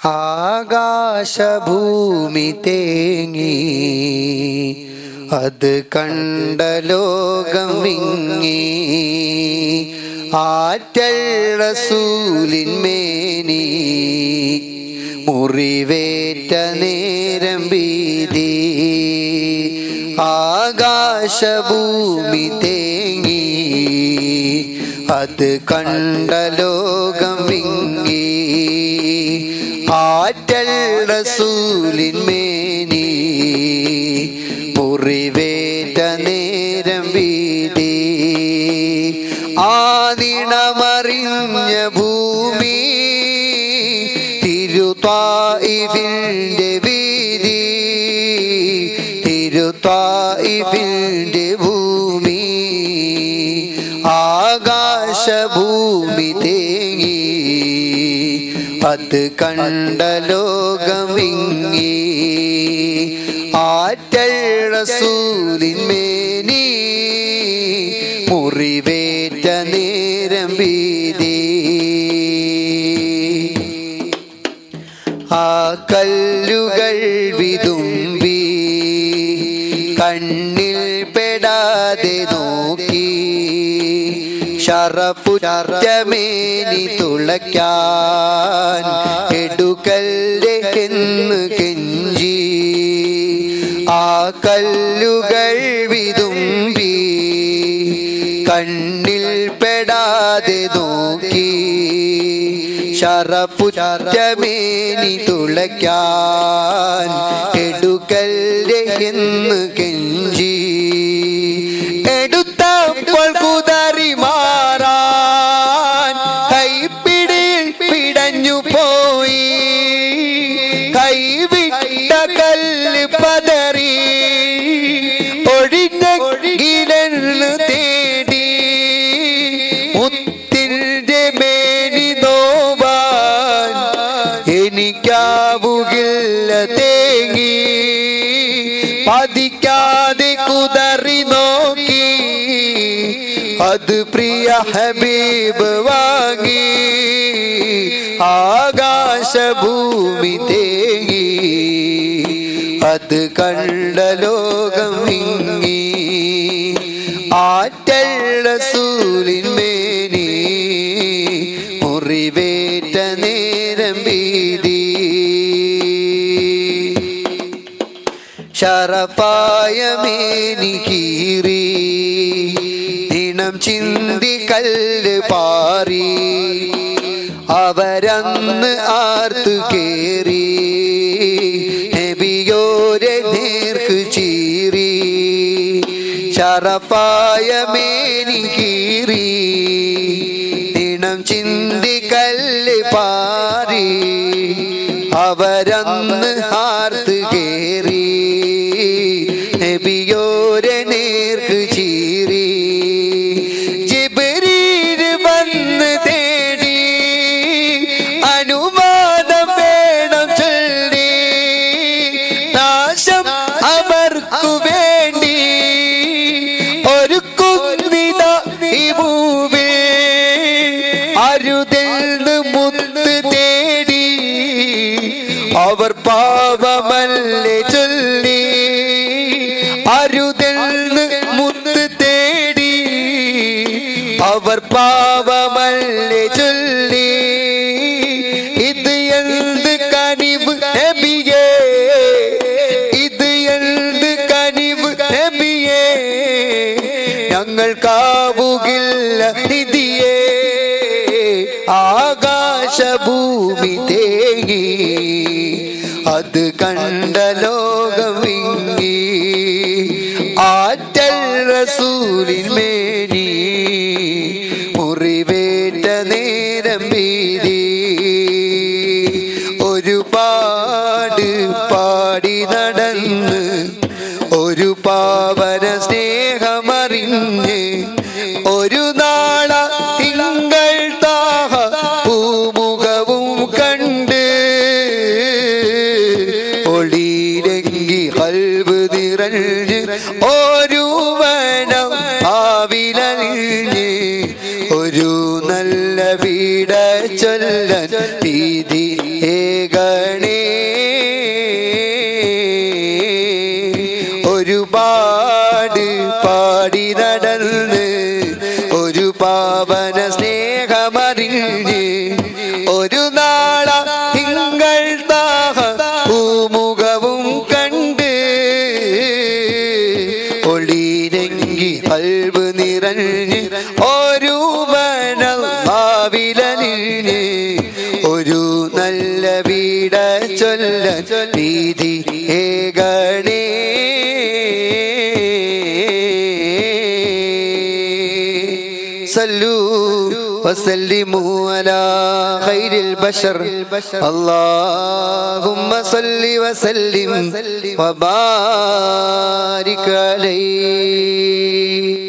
ആകാശഭൂമി തേങ്ങി അത് കണ്ട ലോകം വിങ്ങി ആറ്റൽ റസൂലിന്മേനി മുറിവേറ്റ നേരം വീതി ആകാശഭൂമി തേങ്ങി അത് കണ്ട ലോകം വിങ്ങി ആറ്റൽ റസൂലിന്മേനി മുറിവേറ്റ നേരം വീതി ആദിണമറിഞ്ഞ ഭൂമി തിരുത്തായിഫിൻ്റെ വീതി തിരുത്തായിഫിൻ്റെ ഭൂമി ആകാശഭൂമി തേങ്ങി അത് കണ്ട ലോകം വിങ്ങി ആറ്റൽ റസൂലിന്മേനി മുറിവേറ്റ നേരം വീതി ആ കല്ലുകൾ വിതുമ്പി കണ്ണിൽ പെടാതെ നോക്കി ഷറപ്പുറ്റമേനി തുളയ്ക്കാൻ എടുക്കല്ലേ എന്ന് കെഞ്ചി ആ കല്ലുകൾ വിതുമ്പി കണ്ണിൽ പെടാതെ നോക്കി ഷറപ്പുറ്റമേനി തുളയ്ക്കാൻ എടുക്കല്ലേ എന്ന് കെഞ്ചി എടുത്തപ്പോൾ കുതറി മാറാൻ കൈപ്പിടിയിൽ പിടഞ്ഞു പോയി കൈവിട്ട കല്ല് പതറി ഒഴിഞ്ഞ കിരന്ന് തേടി മുത്തിൻ്റെ മേനി നോവാൻ എനിക്കാവുകില്ല തേങ്ങി പതിക്കാതെ കുതറി നോക്കി അത് പ്രിയ ഹബീബ് വാങ്ങി ആകാശഭൂമി തേങ്ങി അത് കണ്ട ലോകം വിങ്ങി ആറ്റൽ റസൂലിന്മേനി മുറിവേറ്റ നേരം വീതി ഷറപ്പായ മേനി കീറി ദിനം ചിന്തി കല്ല് പാറി അവരന്ന് ആർത്തു കേറി നബിയോരെ നേർക്ക് ചീറി ഷറപ്പായ മേനി കീറി ദിനം ചിന്തി കല്ല് പാറി അവരന്ന് ആർത്ത് കേറി നബിയോരെ നേർക്ക് ചീറി ജിബ്രീൽ വന്ന് തേടി അനുവാദം വേണം ചൊല്ലി നാശം അവർക്കു വേണ്ടി ഒരു കുന്നിത ഈ ഭൂമി അരുതെന്ന് മുത്ത് തേടി അവർ പാപമല്ലേ ചൊല്ലി അരുതെന്ന് മുത്ത് തേടി അവർ പാപമല്ലേ ചൊല്ലി ഇത് എന്ത് കനിവ് നബിയേ ഇത് എന്ത് കനിവ് നബിയേ ഞങ്ങൾക്കാവുകില്ല നിധിയേ ആകാശഭൂമി തേങ്ങി അത് കണ്ട ലോകം വിങ്ങി ആറ്റൽ റസൂലിന്മേനി മുറിവേറ്റ നേരം വീതി ഒരുപാട് പാടി നടന്ന് ഒരു പാവന സ്നേഹമറിഞ്ഞ് ഒരു നാള തിങ്കൾ താഹ പൂമുഖവും കണ്ട് ഒളിയിലെങ്കി കൽവ് നിറഞ്ഞ് ഒരു വനം ആവില ഒരുപാട് പാടി നടന്ന് ഒരു പാവന സ്നേഹമറിഞ്ഞ് ഒരു നാള തിങ്കൾ ദാഹ പൂമുഖവും കണ്ട് ഒളിരങ്ങി കൽവ് നിറഞ്ഞ് ഒരു ഭാവിലലിഞ്ഞ് ഒരു നല്ല വീട ചൊല്ല രീതി ഏകണേ صلوا وسلموا على خير البشر اللهم صل وسلم وبارك عليه